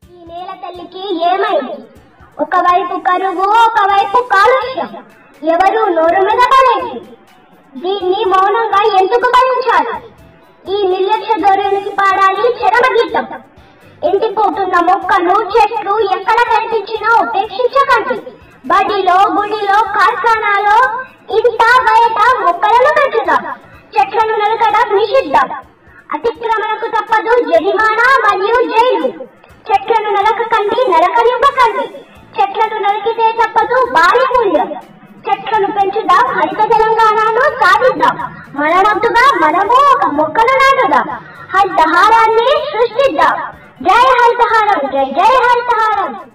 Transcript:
ఈ నేల తల్లికి ఏమైంది ఒకవైపు కరువు ఒకవైపు కాలుష్యం ఎవరు నోరు మీద పడేది దీన్ని మౌనంగా ఎందుకు భరించాలి ఈ నిర్లక్ష్య ధోరణికి పాడాలి చరమగీతం ఎండిపోతున్న మొక్కలు చెట్లు ఎక్కడ కనిపించినా ఉపేక్షించకండి బడిలో గుడిలో కార్ఖానాలో ఇంట బయట మొక్కలను పెంచుదాం చెట్లను నరకడం నిషిద్ధం అతిక్రమణకు తప్పదు జరిమానా మరియు జైలు చెట్లను నరకకండి నరకనివ్వకండి చెట్లను నరికితే తప్పదు భారీ మూల్యం చెట్లను పెంచుదాం హరిత తెలంగాణను సాధిద్దాం మన వంతుగా మనము ఒక మొక్కను నాటుదాం హరితహారాన్ని సృష్టిద్దాం జై హరితహారం జై జై హరితహారం